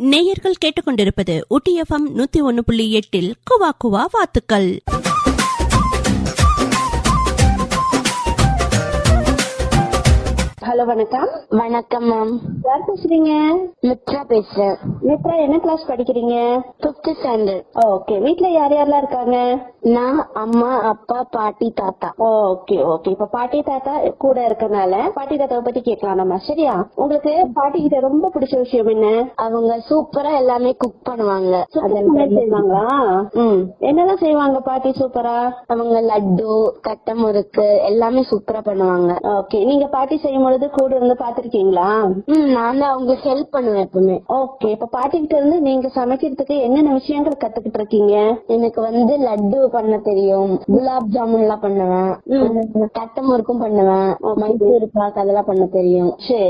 நேயர்கள் கேட்டுக்கொண்டிருப்பது ஊட்டி எஃப்எம் நூத்தி ஒன்னு புள்ளி எட்டில் குவா குவா வாத்துக்கள் ஹலோ வணக்கம் வணக்கம் மேம் யார் பேசுறீங்க மித்ரா பேசுறேன் மித்ரா என்ன கிளாஸ் படிக்கிறீங்க பிப்த் ஸ்டாண்டர்ட் ஓகே வீட்ல யார் யாரெல்லாம் இருக்காங்க நான் அம்மா அப்பா பாட்டி தாத்தா ஓகே ஓகே இப்ப பாட்டி தாத்தா கூட இருக்கனால பாட்டி தாத்தாவை பத்தி கேட்கலாம் நம்ம சரியா உங்களுக்கு பாட்டி கிட்ட ரொம்ப பிடிச்ச விஷயம் என்ன அவங்க சூப்பரா எல்லாமே குக் பண்ணுவாங்க அதெல்லாம் செய்வாங்களா ம் என்னெல்லாம் செய்வாங்க பாட்டி சூப்பரா அவங்க லட்டு கட்டை முறுக்கு எல்லாமே சூப்பரா பண்ணுவாங்க ஓகே நீங்க பாட்டி செய்யும் பொழுது கூட இருந்து பாத்திருக்கீங்களா ம் நான் தான் அவங்களுக்கு ஹெல்ப் பண்ணுவேன் எப்பவுமே ஓகே இப்ப பாட்டி கிட்ட இருந்து நீங்க சமைக்கிறதுக்கு என்னென்ன விஷயங்கள் கத்துக்கிட்டு இருக்கீங்க எனக்கு வந்து லட்டு பண்ண தெரியும் குலாப் ஜாமுன் எல்லாம் பண்ணுவேன் கட்டை முறுக்கும் பண்ணுவேன் மைசூர் பாக் அதெல்லாம் பண்ண தெரியும் சரி